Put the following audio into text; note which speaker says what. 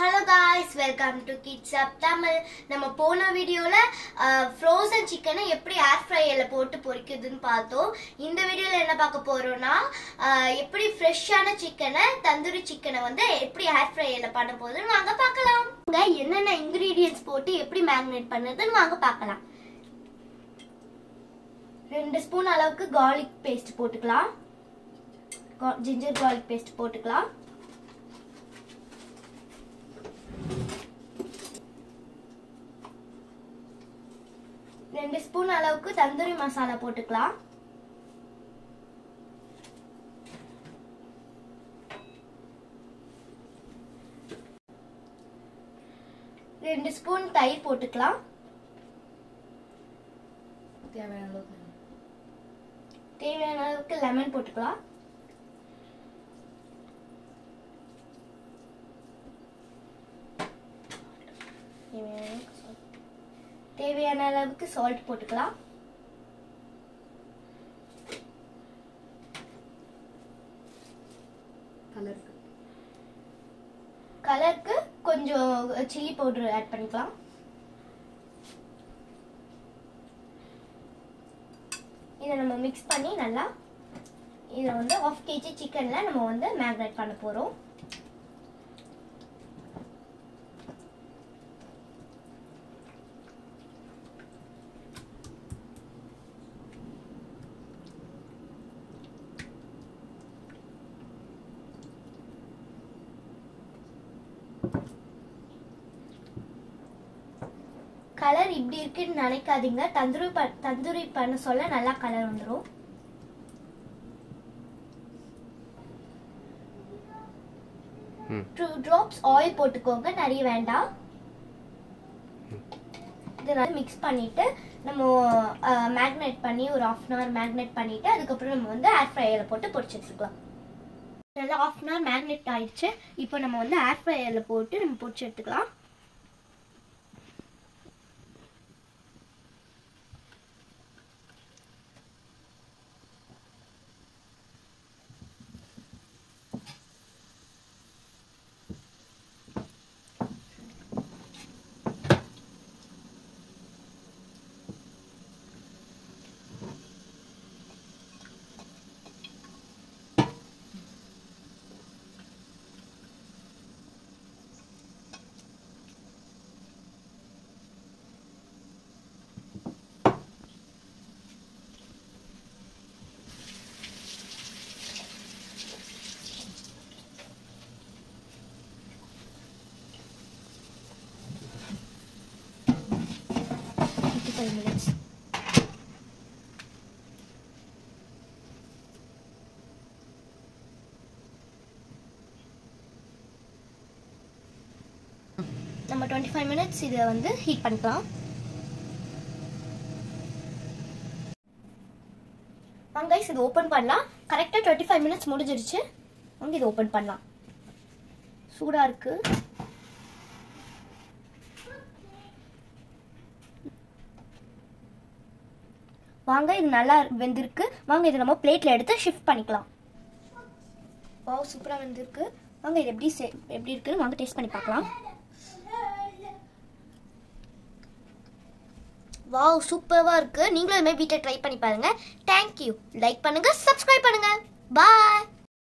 Speaker 1: Hello guys welcome to Kids Up Tamil நம்ம போன வீடியோவில் ஃப்ரோசன் சிக்கனை எப்படி ஏர் ஃப்ரையரில் போட்டு பொரிக்குதுன்னு பார்த்தோம் இந்த வீடியோவில் என்ன பார்க்க போகிறோம்னா எப்படி ஃப்ரெஷ்ஷான சிக்கனை தந்தூரி சிக்கனை வந்து எப்படி ஏர் ஃப்ரையரில் பண்ண போகுதுன்னு வாங்க பார்க்கலாம் இங்க என்னென்ன இன்க்ரீடியன்ஸ் போட்டு எப்படி மேக்னேட் பண்ணுறதுன்னு வாங்க பார்க்கலாம் ரெண்டு ஸ்பூன் அளவுக்கு garlic பேஸ்ட் போட்டுக்கலாம் ஜிஞ்சர் garlic பேஸ்ட் போட்டுக்கலாம் ரெண்டு ஸ்பூன் அளவுக்கு தந்தூரி மசாலா போட்டுக்கலாம் ரெண்டு ஸ்பூன் தயிர் போட்டுக்கலாம்
Speaker 2: தேவையான அளவுக்கு
Speaker 1: தேவையான அளவுக்கு லெமன் போட்டுக்கலாம் தேவையான அளவுக்கு salt. தேவையான அளவுக்கு சால்ட் போட்டுக்கலாம்
Speaker 2: கலருக்கு
Speaker 1: கலருக்கு கொஞ்சம் சில்லி பவுடர் ஆட் பண்ணிக்கலாம் இதை நம்ம மிக்ஸ் பண்ணி நல்லா இதை வந்து ஆஃப் கேஜி சிக்கனில் நம்ம வந்து மேக்னேட் பண்ண போகிறோம் கலர் இப்படி இருக்குன்னு நினைக்காதீங்க தந்தூரி ப தந்தூரி பண்ண சொல்ல நல்லா கலர் வந்துடும்
Speaker 3: ம்.
Speaker 1: டூ ட்ராப்ஸ் ஆயில் போட்டுக்கோங்க நிறைய வேண்டாம் இதை நல்லா மிக்ஸ் பண்ணிட்டு நம்ம மேக்னேட் பண்ணி ஒரு ஆஃப் அன் ஹவர் மேக்னேட் பண்ணிட்டு அதுக்கப்புறம் நம்ம வந்து ஏர் ஃப்ரையரில் போட்டு பொரிச்சு எடுத்துக்கலாம் நல்லா ஆஃப் அன் ஹவர் மேக்னேட் ஆயிடுச்சு இப்போ நம்ம வந்து ஏர் ஃப்ரையரில் போட்டு நம்ம பொரிச்சு எடுத்துக்கலாம் Fifty five minutes. நம்ம டுவெண்ட்டி ஃபைவ் மினிட்ஸ் இதை வந்து ஹீட் பண்ணிக்கலாம் வாங்க guys, இது ஓப்பன் பண்ணலாம் கரெக்டாக டுவெண்ட்டி ஃபைவ் மினிட்ஸ் முடிஞ்சிருச்சு வாங்க இது ஓப்பன் பண்ணலாம் சூடாக இருக்குது வாங்க இது நல்லா வெந்திருக்கு வாங்க இதை நம்ம பிளேட்ல எடுத்து ஷிஃப்ட் பண்ணிக்கலாம் வாவ் சூப்பரா வெந்திருக்கு வாங்க இது எப்படி சே- எப்படி இருக்குன்னு வாங்க டேஸ்ட் பண்ணி பார்க்கலாம் வாவ் சூப்பராக இருக்கு நீங்களும் இதுமாதிரி வீட்டில் ட்ரை பண்ணி பாருங்க தேங்க்யூ லைக் பண்ணுங்க சப்ஸ்கிரைப் பண்ணுங்க பாய்